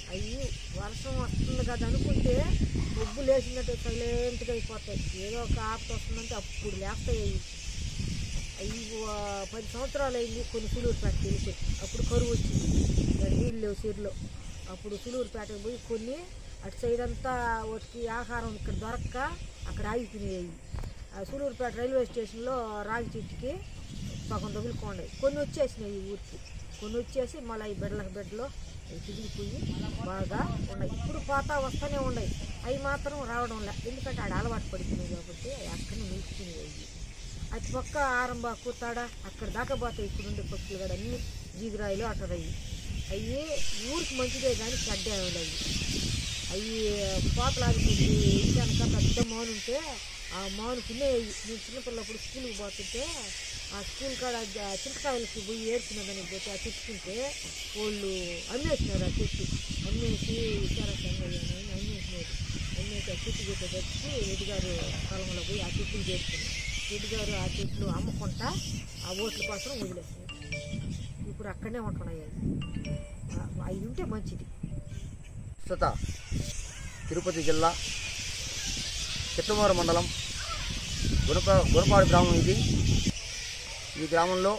అవి వర్షం వస్తుంది కదా అనుకుంటే బొబ్బు లేచినట్టు సైలెంట్గా అయిపోతాయి ఏదో ఒక ఆపత వస్తుందంటే అప్పుడు లేస్తాయి అవి అవి వా- పది సంవత్సరాలు అయింది కొన్ని సులూరుపేట తెలిసి అప్పుడు కరువు వచ్చింది ఇక నీళ్ళు లేవు సిరిలో అప్పుడు సులూరుపేటకు పోయి కొన్ని అటు సైడ్ అంతా వచ్చి ఆహారం ఇక్కడ దొరక్క అక్కడ ఆగిపోయినాయి ఆ సులూరుపేట రైల్వే స్టేషన్లో రాగి చెట్టుకి సగం తగులుకోండాయి కొన్ని వచ్చేసినాయి ఈ ఊరికి కొన్ని వచ్చేసి మళ్ళీ ఈ బెడ్లకు బెడ్లో అవి తిరిగిపోయి బాగా ఉన్నాయి ఇప్పుడు పోతా వస్తూనే ఉన్నాయి అవి మాత్రం రావడం లే ఎందుకంటే ఆడ అలవాటు పడిపోయినాయి కాబట్టి అవి అక్కడ నిలిచిపోయినాయి అవి అటు పక్క ఆరంబాకు తాడ అక్కడ దాకా పోతాయి ఇప్పుడు ఉండే పక్షులు కూడా అన్ని జీగురాయిలు అక్కడ అవి అవి ఊరికి మంచిదే కానీ చెడ్డ అవి అవి పోతలాడిపోయి ఇంకనక పెద్ద మౌన్ ఉంటే ఆ మౌన్ తినేవి నేను చిన్నపిల్లప్పుడు స్కూల్కి పోతుంటే ఆ స్కూల్ కాడ జ- చింతకాయలకి పోయి ఏడ్చినదని పోతే ఆ తెచ్చుకుంటే వాళ్ళు అమ్మేసినారు ఆ చెట్టు అమ్మేసి విచారసంగా అమ్మేసినారు అమ్మేసి ఆ చెట్టు చెట్టు తెచ్చి రెడ్డి గారు కాలంలో పోయి ఆ చెట్టుని చేస్తున్నారు రెడ్డి గారు ఆ చెట్లు అమ్ముకుంటా ఆ ఓట్ల కోసం వదిలేస్తున్నారు ఇప్పుడు అక్కడనే ఉంటున్నాయి అవి ఆ- అవి ఉంటే మంచిది ప్రస్తుత తిరుపతి జిల్లా చిట్టమూరు మండలం గుణప గుణపాడు గ్రామం ఇది ఈ గ్రామంలో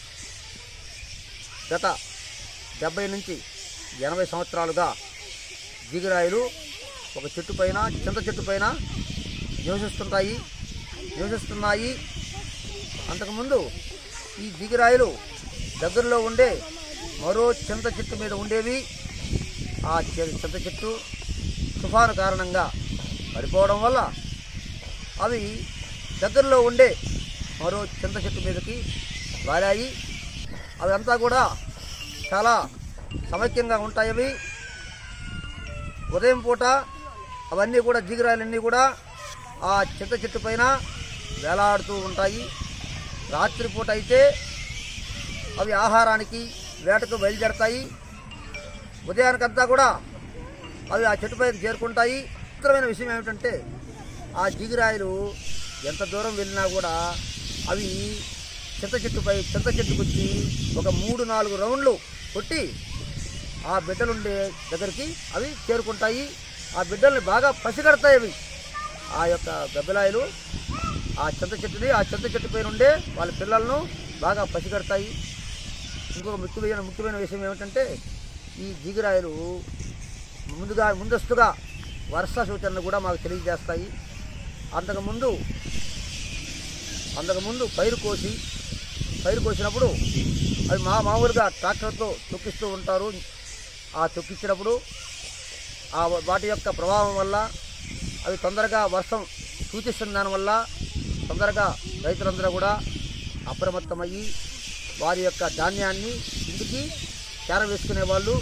గత డెబ్బై నుంచి ఎనభై సంవత్సరాలుగా జిగిరాయిలు ఒక చెట్టు పైన చింత చెట్టు పైన నివసిస్తుంటాయి నివసిస్తున్నాయి అంతకుముందు ఈ జిగిరాయిలు దగ్గరలో ఉండే మరో చింత చెట్టు మీద ఉండేవి ఆ చె- చింత చెట్టు తుఫాను కారణంగా పడిపోవడం వల్ల అవి దగ్గరలో ఉండే మరో చింత చెట్టు మీదకి వారాయి అవి అంతా కూడా చాలా సమైక్యంగా ఉంటాయి అవి ఉదయం పూట అవన్నీ కూడా జిగిరాలన్నీ కూడా ఆ చింత చెట్టు పైన వేలాడుతూ ఉంటాయి రాత్రిపూట అయితే అవి ఆహారానికి వేటకు బయలుదేరతాయి ఉదయానికంతా కూడా అవి ఆ చెట్టుపైకి చేరుకుంటాయి చిత్రమైన విషయం ఏమిటంటే ఆ జిగిరాయిలు ఎంత దూరం వెళ్ళినా కూడా అవి చింత చెట్టుపై చింత చెట్టుకు వచ్చి ఒక మూడు నాలుగు రౌండ్లు కొట్టి ఆ బిడ్డలుండే దగ్గరికి అవి చేరుకుంటాయి ఆ బిడ్డల్ని బాగా పసిగడతాయి అవి ఆ యొక్క గబ్బిలాయలు ఆ చింత చెట్టుని ఆ చింత చెట్టు పైన ఉండే వాళ్ళ పిల్లలను బాగా పసిగడతాయి ఇంకొక ముఖ్యమైన ముఖ్యమైన విషయం ఏమిటంటే ఈ జిగిరాయలు ముందుగా ముందస్తుగా వర్ష సూచనలు కూడా మాకు తెలియజేస్తాయి అంతకుముందు అంతకుముందు పైరు కోసి పైరు కోసినప్పుడు అవి మా మామూలుగా ట్రాక్టర్తో తొక్కిస్తూ ఉంటారు ఆ తొక్కించినప్పుడు ఆ వాటి యొక్క ప్రభావం వల్ల అవి తొందరగా వర్షం సూచిస్తున్న దానివల్ల తొందరగా రైతులందరూ కూడా అప్రమత్తమయ్యి వారి యొక్క ధాన్యాన్ని ఇంటికి చేరవేసుకునే వాళ్ళు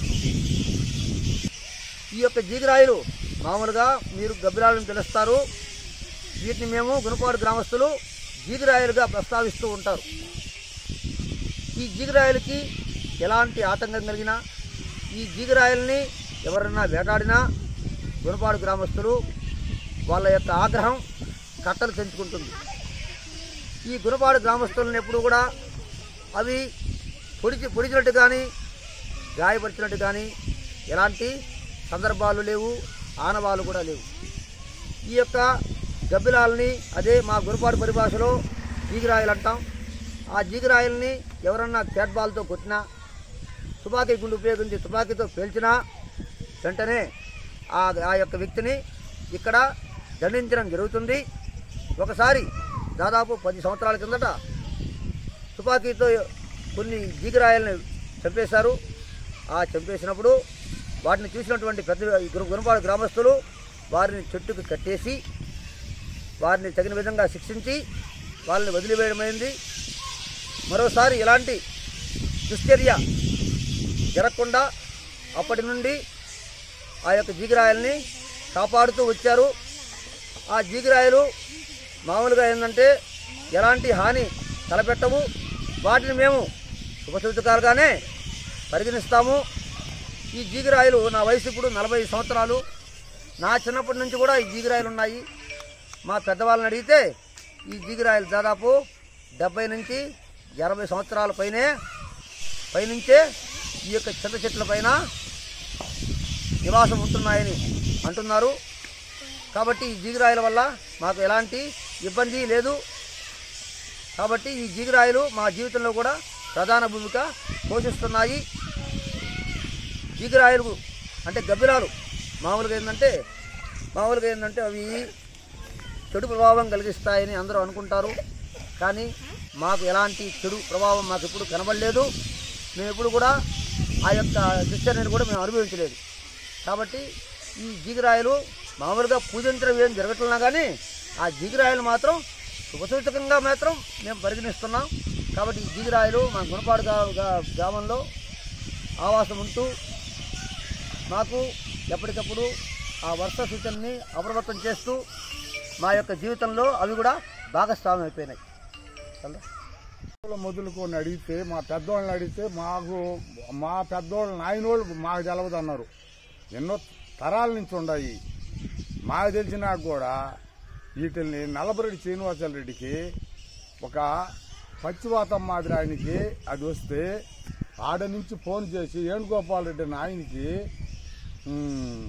ఈ యొక్క జీగిరాయిలు మామూలుగా మీరు గబ్బిరాలను పిలుస్తారు వీటిని మేము గుణపాడు గ్రామస్తులు జీగిరాయలుగా ప్రస్తావిస్తూ ఉంటారు ఈ జీగిరాయలకి ఎలాంటి ఆటంకం కలిగినా ఈ జీగిరాయల్ని ఎవరన్నా వేటాడినా గుణపాడు గ్రామస్తులు వాళ్ళ యొక్క ఆగ్రహం కట్టలు పెంచుకుంటుంది ఈ గుణపాడు గ్రామస్తులను ఎప్పుడు కూడా అవి పొడిచి పొడిచినట్టు కానీ గాయపరిచినట్టు కానీ ఎలాంటి సందర్భాలు లేవు ఆనవాలు కూడా లేవు ఈ యొక్క గబ్బిలాలని అదే మా గురుపాడు పరిభాషలో జీగిరాయలు అంటాం ఆ జీగిరాయల్ని ఎవరన్నా క్యాట్ బాల్తో కొట్టినా తుపాకీ గుండు ఉపయోగించి తుపాకీతో పేల్చినా వెంటనే ఆ ఆ యొక్క వ్యక్తిని ఇక్కడ దండించడం జరుగుతుంది ఒకసారి దాదాపు పది సంవత్సరాల కిందట తుపాకీతో కొన్ని జీగిరాయల్ని చంపేశారు ఆ చంపేసినప్పుడు వాటిని చూసినటువంటి పెద్ద ఈ గురు- గుణపాడు గ్రామస్తులు వారిని చెట్టుకు కట్టేసి వారిని తగిన విధంగా శిక్షించి వాళ్ళని వదిలివేయడమైంది మరోసారి ఇలాంటి దుశ్చర్య జరగకుండా అప్పటి నుండి ఆ యొక్క జీగిరాయల్ని కాపాడుతూ వచ్చారు ఆ జీగిరాయలు మామూలుగా ఏంటంటే ఎలాంటి హాని తలపెట్టవు వాటిని మేము శుభసూచకాలుగానే పరిగణిస్తాము ఈ జీగిరాయలు నా వయసు ఇప్పుడు నలభై సంవత్సరాలు నా చిన్నప్పటి నుంచి కూడా ఈ జీగిరాయలు ఉన్నాయి మా పెద్దవాళ్ళని అడిగితే ఈ జీగిరాయలు దాదాపు డెబ్బై నుంచి ఎనభై సంవత్సరాల పైనే పైనుంచే ఈ యొక్క చింత చెట్ల పైన నివాసం ఉంటున్నాయని అంటున్నారు కాబట్టి ఈ జీగిరాయిల వల్ల మాకు ఎలాంటి ఇబ్బంది లేదు కాబట్టి ఈ జీగిరాయిలు మా జీవితంలో కూడా ప్రధాన భూమిక పోషిస్తున్నాయి జీగిరాయిలు అంటే గబ్బిలాలు మామూలుగా ఏంటంటే మామూలుగా ఏంటంటే అవి చెడు ప్రభావం కలిగిస్తాయని అందరూ అనుకుంటారు కానీ మాకు ఎలాంటి చెడు ప్రభావం మాకు ఎప్పుడు కనబడలేదు మేము ఎప్పుడు కూడా ఆ యొక్క శిక్ష అనేది కూడా మేము అనుభవించలేదు కాబట్టి ఈ జీగిరాయలు మామూలుగా పూజించడం ఏం జరగట్లన్నా కానీ ఆ జీగిరాయలు మాత్రం శుభసూచకంగా మాత్రం మేము పరిగణిస్తున్నాం కాబట్టి ఈ జీగిరాయలు మా గుణపాడు గా- గా- గ్రామంలో ఆవాసం ఉంటూ మాకు ఎప్పటికప్పుడు ఆ వర్ష సూచనని అప్రమత్తం చేస్తూ మా యొక్క జీవితంలో అవి కూడా భాగస్వామ్యం అయిపోయినాయి చల్లా. మొదలుకొని అడిగితే మా పెద్దోళ్ళని అడిగితే మాకు మా పెద్దోళ్ళ నాయనోళ్ళు మాకు తెలవదు అన్నారు ఎన్నో తరాల నుంచి ఉన్నాయి మాకు తెలిసినా కూడా వీటిని నల్లబరెడ్డి శ్రీనివాసరావు రెడ్డికి ఒక పచ్చివాతం మాదిరి ఆయనకి అది వస్తే ఆడ నుంచి ఫోన్ చేసి వేణుగోపాల్ రెడ్డి అని ఆయనకి ఉమ్,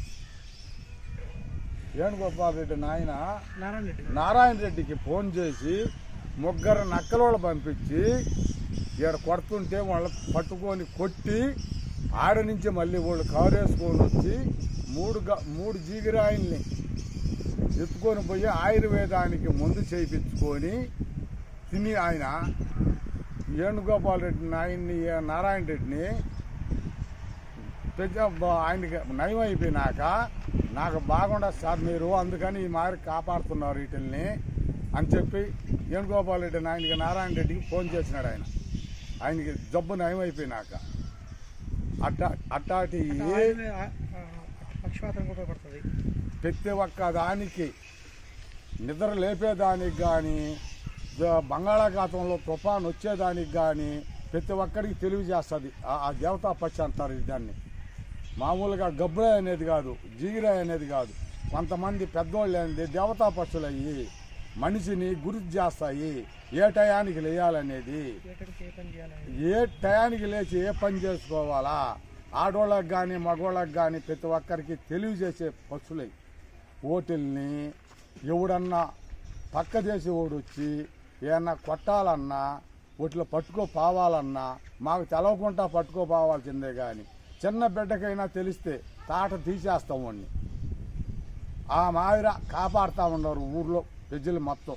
వేణుగోపాల్ రెడ్డి నాయన నారాయణ రెడ్డికి ఫోన్ చేసి ముగ్గురు నక్కలోళ్ళు పంపించి ఈడ కొడుతుంటే వాళ్ళ పట్టుకొని కొట్టి ఆడ నుంచి మళ్ళీ వాళ్ళు కారేసుకొని వచ్చి మూడు గ- మూడు జీగిరాయిల్ని ఎత్తుకొని పోయి ఆయుర్వేదానికి ముందు చేయించుకొని తిని ఆయన వేణుగోపాల్ రెడ్డిని ఆయన్ని నారాయణ రెడ్డిని పెద్ద బ- ఆయనకి నయం అయిపోయినాక నాకు బాగుండదు సార్ మీరు అందుకని ఈ మారి కాపాడుతున్నారు వీటిల్ని అని చెప్పి వేణుగోపాల్ రెడ్డి ఆయనకి నారాయణ రెడ్డికి ఫోన్ చేసినాడు ఆయన ఆయనకి జబ్బు నయం అయిపోయినాక అట్టా అట్టాటి పక్షపాతం కూడా పడుతుంది ప్రతి ఒక్క దానికి నిద్ర లేపేదానికి కానీ బంగాళాఖాతంలో తుఫాన్ వచ్చేదానికి కానీ ప్రతి ఒక్కరికి తెలియజేస్తుంది ఆ ఆ దేవతా పక్షి అంటారు ఈ దాన్ని మామూలుగా గబ్బురాయి అనేది కాదు జీగిరాయి అనేది కాదు కొంతమంది పెద్దోళ్ళు అనేది దేవతా పక్షులు అయ్యి మనిషిని గుర్తు చేస్తాయి ఏ టయానికి లేయాలనేది ఏటడికి ఏ పని చేయాలని ఏ టయానికి లేచి ఏ పని చేసుకోవాలా ఆడోళ్ళకి కానీ మగోళ్ళకి కానీ ప్రతి ఒక్కరికి తెలియజేసే పశువులై ఓటిల్ని ఎవడన్నా పక్క దేశం ఓడి వచ్చి ఏమన్నా కొట్టాలన్నా వాటిలో పట్టుకో పోవాలన్నా మాకు తెలవకుండా పట్టుకో పోవాల్సిందే కానీ చిన్న బిడ్డకైనా తెలిస్తే తాట తీసేస్తాం వాడిని ఆ మాదిర కాపాడుతూ ఉన్నారు ఊర్లో ప్రజలు మొత్తం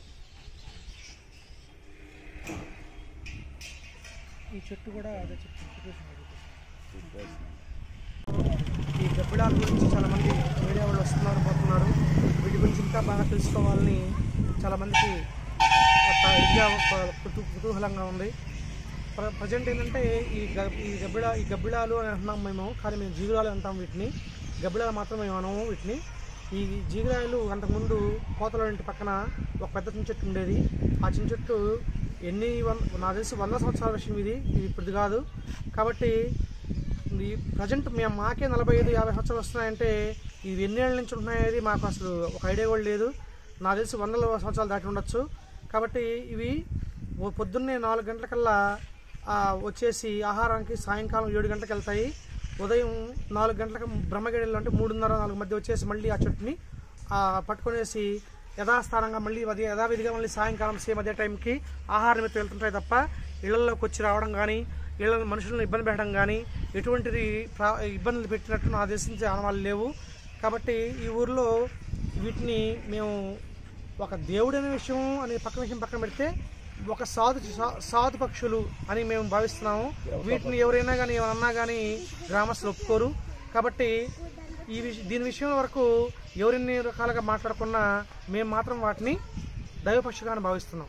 ఈ చెట్టు కూడా అదే చెట్టు సిచ్యువేషన్ ఈ గబ్బిడాల గురించి చాలా మంది మీడియా వాళ్ళు వస్తున్నారు పోతున్నారు వీటి గురించి ఇంకా బాగా తెలుసుకోవాలని చాలా మందికి ఒక ఇదిగా ఒక కుతూ- కుతూహలంగా ఉంది ప్ర ప్రజెంట్ ఏంటంటే ఈ గ ఈ గబ్బిడ ఈ గబ్బిడాలు అని అంటున్నాం మేము కానీ మేము జీగురాలు అంటాం వీటిని గబ్బిడాలు మాత్రం మేము అనము వీటిని ఈ జీగిరాయలు అంతకుముందు కోతల ఇంటి పక్కన ఒక పెద్ద చింత చెట్టు ఉండేది ఆ చింత చెట్టు ఎన్ని వంద నాకు తెలిసి వంద సంవత్సరాల విషయం ఇది ఇది ఇప్పుడు కాదు కాబట్టి ఈ ప్రజెంట్ మేము మాకే నలభై ఐదు యాభై సంవత్సరాలు వస్తున్నాయంటే ఇవి ఎన్నేళ్ళ నుంచి ఉంటున్నాయనేది మాకు అసలు ఒక ఐడియా కూడా లేదు నాకు తెలిసి వందల సంవత్సరాలు దాటి ఉండొచ్చు కాబట్టి ఇవి ఓ పొద్దున్నే నాలుగు గంటలకల్లా ఆ, వచ్చేసి ఆహారానికి సాయంకాలం ఏడు గంటలకు వెళ్తాయి ఉదయం నాలుగు గంటలకు బ్రహ్మగిడిలో అంటే మూడున్నర నాలుగు మధ్య వచ్చేసి మళ్ళీ ఆ చెట్టుని ఆ, పట్టుకొనేసి యథాస్థానంగా మళ్ళీ అదే యథావిధిగా మళ్ళీ సాయంకాలం సేమ్ అదే టైంకి ఆహారం ఎత్తు వెళ్తుంటాయి తప్ప ఇళ్లలోకి వచ్చి రావడం కానీ ఇళ్ళ మనుషులను ఇబ్బంది పెట్టడం కానీ ఎటువంటి ప్రా- ఇబ్బందులు పెట్టినట్టు నా దేశించే ఆనవాళ్ళు లేవు కాబట్టి ఈ ఊర్లో వీటిని మేము ఒక దేవుడు అనే విషయం అనే పక్క విషయం పక్కన పెడితే ఒక సాధు సా- సాధు పక్షులు అని మేము భావిస్తున్నాము వీటిని ఎవరైనా కానీ ఏమన్నా కానీ గ్రామస్తులు ఒప్పుకోరు కాబట్టి ఈ విష దీని విషయం వరకు ఎవరెన్ని రకాలుగా మాట్లాడుకున్నా మేము మాత్రం వాటిని దైవ పక్షులుగా భావిస్తున్నాం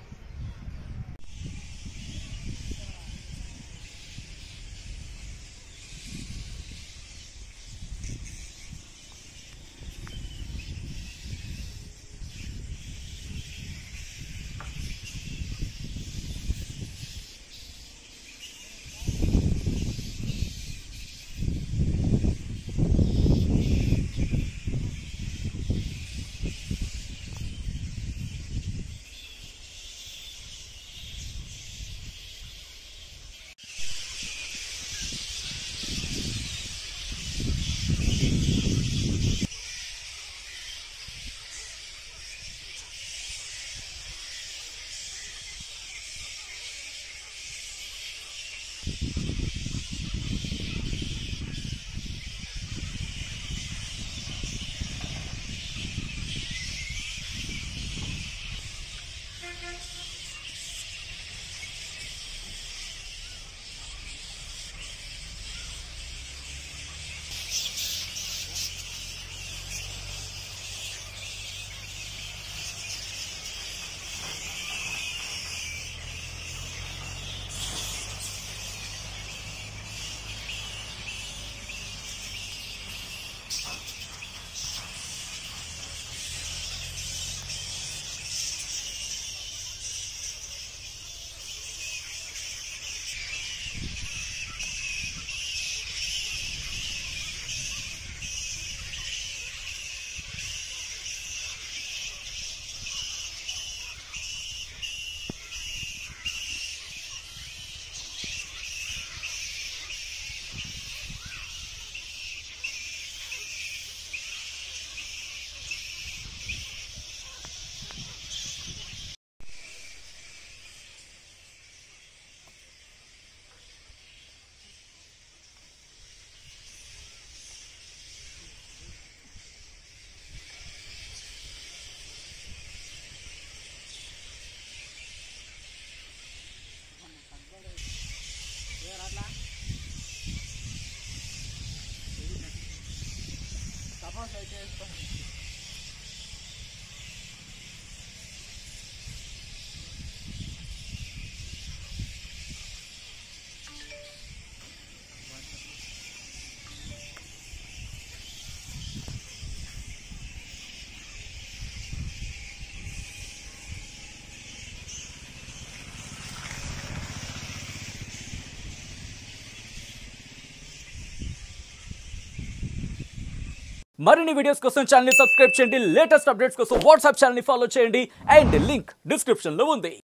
మరిన్ని వీడియోస్ కోసం ఛానల్ సబ్స్క్రైబ్ చేయండి లేటెస్ట్ అప్డేట్స్ కోసం వాట్సాప్ ఛానల్ ఫాలో చేయండి అండ్ లింక్ డిస్క్రిప్షన్ లో ఉంది